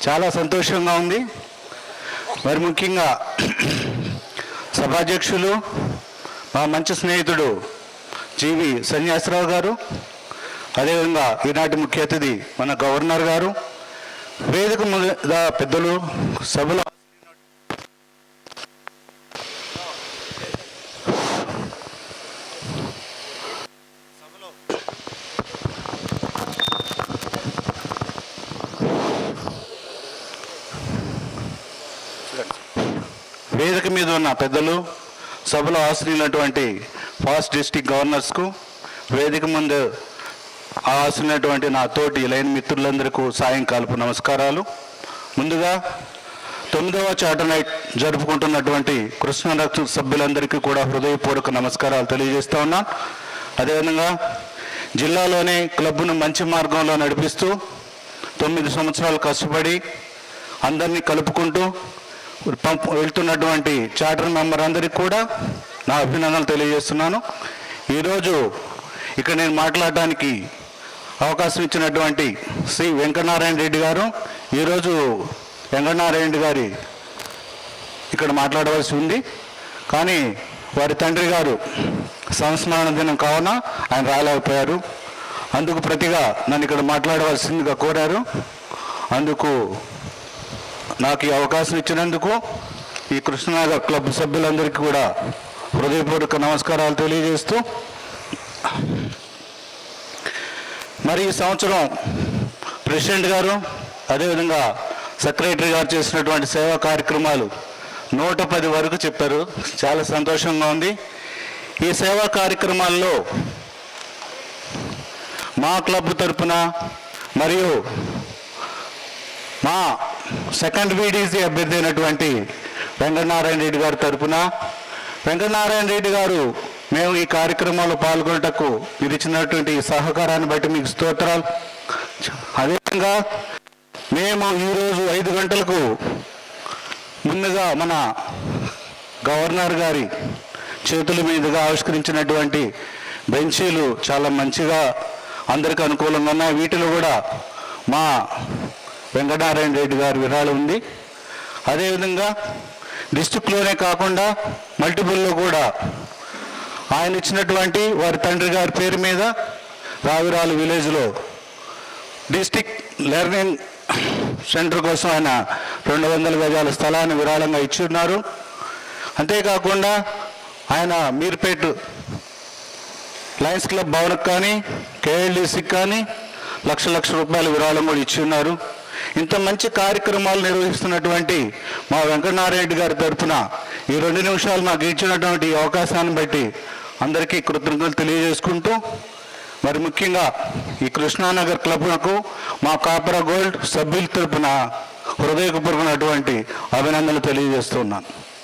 చాలా సంతోషంగా ఉంది మరి ముఖ్యంగా సభాధ్యక్షులు మా మంచి స్నేహితుడు జీవి సన్యాసరావు గారు అదేవిధంగా ఈనాటి ముఖ్య అతిథి మన గవర్నర్ గారు వేదిక మీద పెద్దలు సభలో వేదిక మీద ఉన్న పెద్దలు సభలో ఆశ్రయినటువంటి ఫాస్ట్ డిస్టిక్ గవర్నర్స్కు వేదిక ముందు ఆశ్రయినటువంటి నా తోటి లైన్ మిత్రులందరికీ సాయంకాలపు నమస్కారాలు ముందుగా తొమ్మిదవ చార్టర్ నైట్ జరుపుకుంటున్నటువంటి కృష్ణ రక్ష సభ్యులందరికీ కూడా హృదయపూర్వక నమస్కారాలు తెలియజేస్తా ఉన్నాను అదేవిధంగా జిల్లాలోనే క్లబ్ను మంచి మార్గంలో నడిపిస్తూ తొమ్మిది సంవత్సరాలు కష్టపడి అందరినీ కలుపుకుంటూ పంప్ వెళ్తున్నటువంటి చార్టర్ మెంబర్ అందరికీ కూడా నా అభినందనలు తెలియజేస్తున్నాను ఈరోజు ఇక్కడ నేను మాట్లాడడానికి అవకాశం ఇచ్చినటువంటి శ్రీ వెంకటనారాయణ రెడ్డి గారు ఈరోజు వెంకటనారాయణ రెడ్డి గారి ఇక్కడ మాట్లాడవలసి ఉంది కానీ వారి తండ్రి గారు సంస్మరణ దినం కావున ఆయన రాలేకపోయారు అందుకు ప్రతిగా నన్ను ఇక్కడ మాట్లాడవలసిందిగా కోరారు అందుకు నాకు ఈ అవకాశం ఇచ్చినందుకు ఈ కృష్ణనగర్ క్లబ్ సభ్యులందరికీ కూడా హృదయపూర్వక నమస్కారాలు తెలియజేస్తూ మరి ఈ సంవత్సరం ప్రెసిడెంట్ గారు అదేవిధంగా సెక్రటరీ గారు చేసినటువంటి సేవా కార్యక్రమాలు నూట పది వరకు చెప్పారు చాలా సంతోషంగా ఉంది ఈ సేవా కార్యక్రమాల్లో మా క్లబ్ తరపున మరియు మా సెకండ్ బీడీసీ అభ్యర్థి అయినటువంటి వెంకటనారాయణ రెడ్డి గారి తరపున వెంకటనారాయణ రెడ్డి గారు మేము ఈ కార్యక్రమంలో పాల్గొనటకు మీరు ఇచ్చినటువంటి సహకారాన్ని బట్టి మీకు స్తోత్రాలు అదేవిధంగా మేము ఈరోజు ఐదు గంటలకు ముందుగా మన గవర్నర్ గారి చేతుల మీదుగా ఆవిష్కరించినటువంటి బెంచీలు చాలా మంచిగా అందరికీ అనుకూలంగా ఉన్నాయి వీటిలో కూడా మా వెంకటనారాయణ రెడ్డి గారి విరాళం ఉంది అదేవిధంగా డిస్టిక్లోనే కాకుండా మల్టిపుల్లో కూడా ఆయన ఇచ్చినటువంటి వారి తండ్రి గారి పేరు మీద రావిరాలు విలేజ్లో డిస్టిక్ లెర్నింగ్ సెంటర్ కోసం ఆయన రెండు వందల గజాల స్థలాన్ని విరాళంగా ఇచ్చి ఉన్నారు అంతేకాకుండా ఆయన మీర్పేట్ లయన్స్ క్లబ్ భవన్కి కానీ కేఎల్డిసికి కానీ లక్ష లక్ష రూపాయల విరాళం కూడా ఇచ్చి ఉన్నారు ఇంత మంచి కార్యక్రమాలు నిర్వహిస్తున్నటువంటి మా వెంకటనారాయణ గారి తరఫున ఈ రెండు నిమిషాలు నాకు ఇచ్చినటువంటి ఈ అవకాశాన్ని బట్టి అందరికీ కృతజ్ఞతలు తెలియజేసుకుంటూ మరి ముఖ్యంగా ఈ కృష్ణానగర్ క్లబ్లకు మా కాపరా గోల్డ్ సభ్యుల తరపున హృదయపూర్వకమైనటువంటి అభినందనలు తెలియజేస్తున్నాను